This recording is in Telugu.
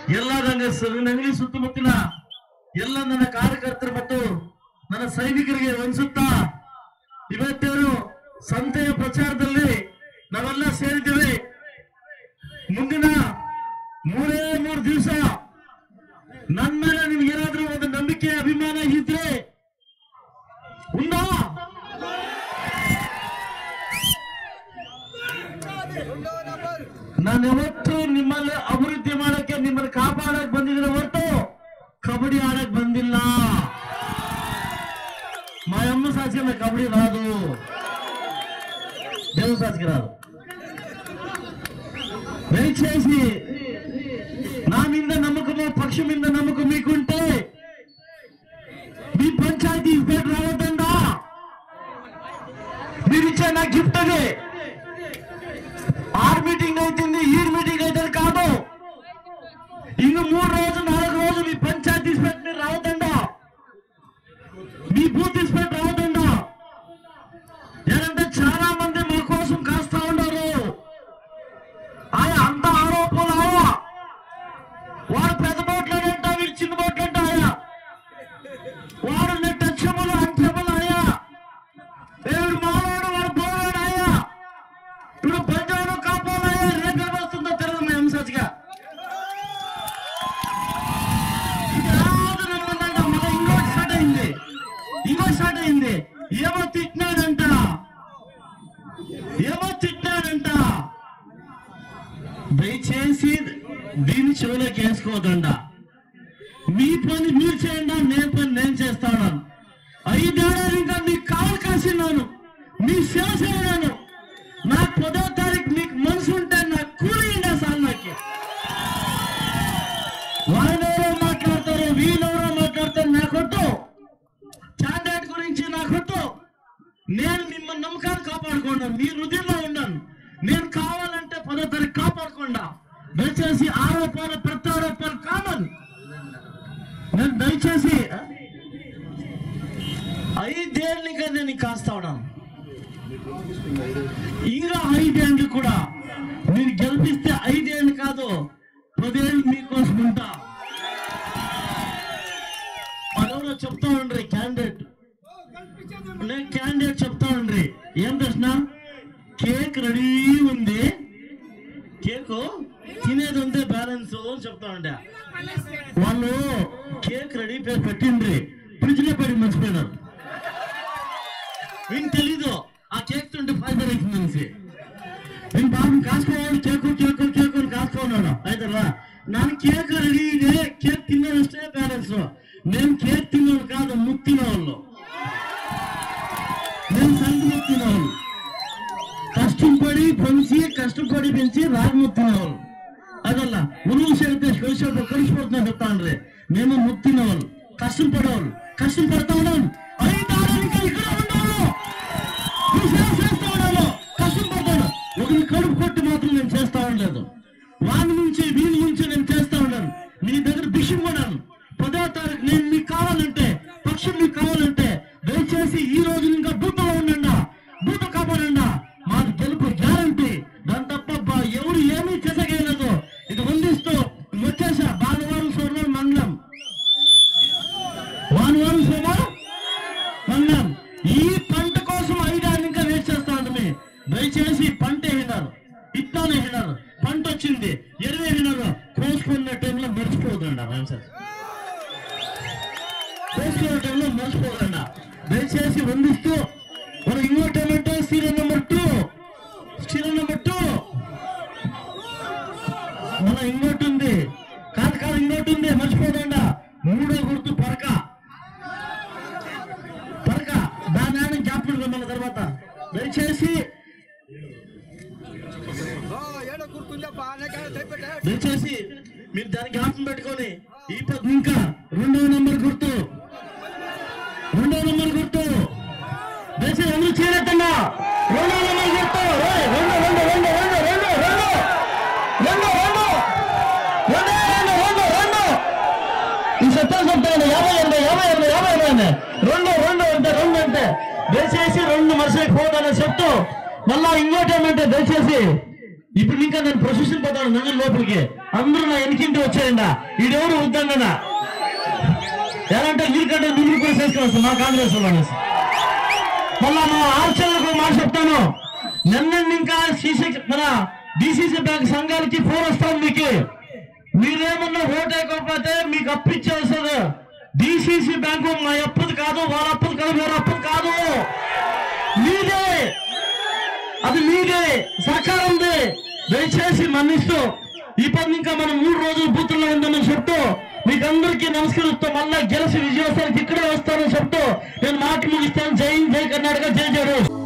ಎಲ್ಲ ನನ್ನ ಸ- ನನಗೆ ಸುತ್ತಮುತ್ತಲಿನ ಎಲ್ಲ ನನ್ನ ಕಾರ್ಯಕರ್ತರು ಮತ್ತು ನನ್ನ ಸೈನಿಕರಿಗೆ ಅನ್ಸುತ್ತಾ ಇವತ್ತೇನು ಸಂತೆಯ ಪ್ರಚಾರದಲ್ಲಿ ನಾವೆಲ್ಲ ಸೇರಿದ್ದೇವೆ ಮುಂದಿನ ಮೂರೇ ಮೂರು ದಿವಸ ನನ್ನ ಮೇಲೆ ನಿಮ್ಗೆ ಏನಾದ್ರೂ ಒಂದು ನಂಬಿಕೆ ಅಭಿಮಾನ ಇದ್ರೆ ಉಂಟಾ ನಾನು ಯಾವತ್ತು ನಿಮ್ಮಲ್ಲಿ ಅಭಿವೃದ್ಧಿ ಮಾಡಕ್ಕೆ ನಿಮ್ಮನ್ನ ಕಾಪಾಡಕ್ ಬಂದಿದ್ರೆ ಹೊರತು ಕಬಡ್ಡಿ ಆಡಕ್ ಬಂದಿಲ್ಲ మా అమ్మ సాక్షిగా కబడ్డీ రాదు దేవుని సాక్షికి రాదు దయచేసి నా మీద నమ్మకము పక్షం మీద నమ్మకం మీకుంటే మీ పంచాయతీ పేరు రావద్దండా మీరిచ్చే నా గిఫ్ట్ అది ఆర్ మీటింగ్ అవుతుంది ఈ మీటింగ్ అవుతుంది కాదు ఇంక మూడు రోజులు నాలుగు రోజులు మీ పంచాయతీ పేరు మీరు రావద్దండా మీ బూత్ ఇన్స్పెక్టర్ రావద్దండా ఏంటంటే చాలా మంది మా కోసం కాస్తా ఉన్నారు ఆయా అంత ఆరోపణలు అవా వాడు పెద్ద బోట్లంట వీళ్ళు చిన్న బోట్లంట ఆయా వాడు నెట్టచ్చములు అంచెములు ఆయా దేవుడు మావాడు వాడు పోవాడు ఆయా ఇప్పుడు పంచాడు కాపాడాయా రేపు వస్తుందో తెలియదు మా ఎంసచ్గా ఇది రాదు నమ్మందంట మళ్ళీ ఇంకోటి స్టార్ట్ అయింది ఇంకో స్టార్ట్ అయింది ఏమో తిట్టినాడంట ఏమో తిట్టినాడంట దయచేసి దీన్ని చెవులోకి వేసుకోవద్దండ మీ పని మీరు చేయండి నేను పని నేను చేస్తాను ఐదేళ్ళు ఇంకా మీకు కావాలి కాసినాను మీ సేవ చేయను నాకు పదో తారీఖు మీకు మనసు ఉంటే నాకు కూలి సార్ నాకు వాళ్ళెవరో మాట్లాడతారు వీళ్ళెవరో మాట్లాడతారు నాకొట్టు క్యాండిడేట్ గురించి నాకొట్టు నేను మిమ్మల్ని నమ్మకాన్ని కాపాడుకోండి మీ హృదయంలో ఉన్నాను నేను కావాలంటే పదో తారీఖు కాపాడకుండా దయచేసి ఆరోపణ ప్రత్యారోపణ కామన్ నేను దయచేసి ఐదేళ్ళని కదా నేను కాస్తా ఉన్నాను ఇంకా ఐదేళ్ళు కూడా మీరు గెలిపిస్తే ఐదేళ్ళు కాదు పదేళ్ళు మీకోసం ఉంటా మనెవరో చెప్తా ఉండ్రి క్యాండిడేట్ నేను క్యాండిడేట్ చెప్తా ఉండ్రి ఏం ప్రశ్న కేక్ రెడీ ఉంది కేక్ తినేది ఉందే బ్యాలెన్స్ అని చెప్తా ఉండే వాళ్ళు కేక్ రెడీ పెట్టిండ్రి ఫ్రిడ్జ్ లో పెట్టి మర్చిపోయినారు వీళ్ళకి తెలీదు ఆ కేక్ తింటే ఫైబర్ అవుతుంది నేను బాబు కాసుకోవాలి కేకు కేకు కేకు అని కాసుకున్నాడు అయితే రా ನಾನು ಕೇಕ್ ರೆಡಿ ಇದೆ ಕೇಕ್ ತಿನ್ನೋದಷ್ಟೇ ಬ್ಯಾಲೆನ್ಸ್ నేను కేక్ తిన్నోళ్ళు కాదు ముత్తిన వాళ్ళు నేను సంతి ముత్తిన వాళ్ళు కష్టపడి పెంచి కష్టపడి పెంచి రాగి ముత్తిన వాళ్ళు ಅದಲ್ಲ ಉರುಳು ಸೇರಿతే ಕಳಿಸೋದು ಕಳಿಸ್ಕೊಡ್ತಾನೆ చెప్తాండ్రి మేము ముత్తిన వాళ్ళు కష్టం పడేవాళ్ళు కష్టం పడతా ఉన్నాం ఐదారు ఇంకా ఇక్కడ ఉండాలి నువ్వు సేవ చేస్తా ఉన్నాను కష్టం పడతాను ఒకరిని కడుపు కొట్టి మాత్రం నేను చేస్తా ఉండలేదు వాని నుంచి వీని నుంచి నేను చేస్తా ఉన్నాను మీ దగ్గర భిక్షం కొన్నాను పదో తారీఖు నేను మీకు కావాలంటే పక్షం మీకు కావాలంటే దయచేసి ఈ రోజు ఇంకా బూతలో ఉండండా బూత కాపాడండా మాకు గెలుపు గ్యారంటీ దాని తప్ప బా- ఎవరు ఏమీ చేసగలేదు ఇది వందిస్తూ వచ్చేసా భానువారం సోమవారం మండలం భానువారం సోమవారం మండలం ఈ పంట కోసం ఐదారు ఇంకా వేస్ట్ చేస్తా ఉంటుంది దయచేసి పంట వేసినారు ఇత్తాలు వేసినారు పంట వచ్చింది ఎరువు వేసినారు కోసుకున్న టైంలో మర్చిపోతుండ ఆన్సర్ కోసుకున్న టైంలో మర్చిపోతుండ దయచేసి వందిస్తూ మనం ఇంకోటి ఏమంటే serial number two serial number two మన ఇంకోటి ఉంది కాదు కాదు ఇంకోటి ఉంది మర్చిపోదండ మూడో గుర్తు పరక పరక దాని ఆయన జ్ఞాపకం మన తర్వాత దయచేసి ఏడో గుర్తుందప్ప నాకేడ తెప్పెట్టే దయచేసి మీరు దాని జ్ఞాపకం పెట్టుకొని ఈ పద్ ఇంకా రెండవ నంబర్ గుర్తు రెండవ నంబర్ గుర్తు దయచేసి అందరూ చేరట్టంగా రెండవ నంబర్ గుర్తు ఏయ్, రెండు రెండు రెండు రెండు రెండు రెండు రెండు రెండు రెండు రెండు రెండు రెండు ఈ సత్యం చెప్తాను యాభై ఎనభై యాభై ఎనభై యాభై ఎనభై రెండు రెండు అంటే రెండు అంటే దయచేసి రెండు మనిషికి పోదని చెప్తూ మళ్ళా ఇంకోటి ఏమంటే దయచేసి ఇప్పుడు ఇంకా నేను ప్రొసెషన్ పోతాను నగర్ లోపలికి అందరూ నా వెనకింటి వచ్చాయండి ఈడెవరు వద్దన్నా ఎలా అంటే వీరికంటే నిధులు కూడా చేసుకుని మా కాంగ్రెస్ వాళ్ళు మళ్ళా మా ఆర్చనలకు మాట చెప్తాను నిన్న ఇంకా సీసీ మన డిసిసి బ్యాంక్ సంఘాలకి ఫోన్ వస్తాం మీకు మీరేమన్నా ఓటు వేయకపోతే మీకు అప్పు ఇచ్చేస్తుంది డిసిసి బ్యాంకు మా అప్పుది కాదు వాళ్ళ అప్పుది కాదు వేరే అప్పుది కాదు మీదే అది మీదే సహకారం ఉంది దయచేసి మన్నిస్తూ ఈ పని ఇంకా మనం మూడు రోజులు బూతుల్లో ఉందని చెప్తూ మీకు అందరికీ నమస్కరిస్తూ మళ్ళా గెలిచి విజయోత్సవానికి ఇక్కడే వస్తానని చెప్తూ నేను మాట ముగిస్తాను జై హింద్, జై కర్ణాటక జై జై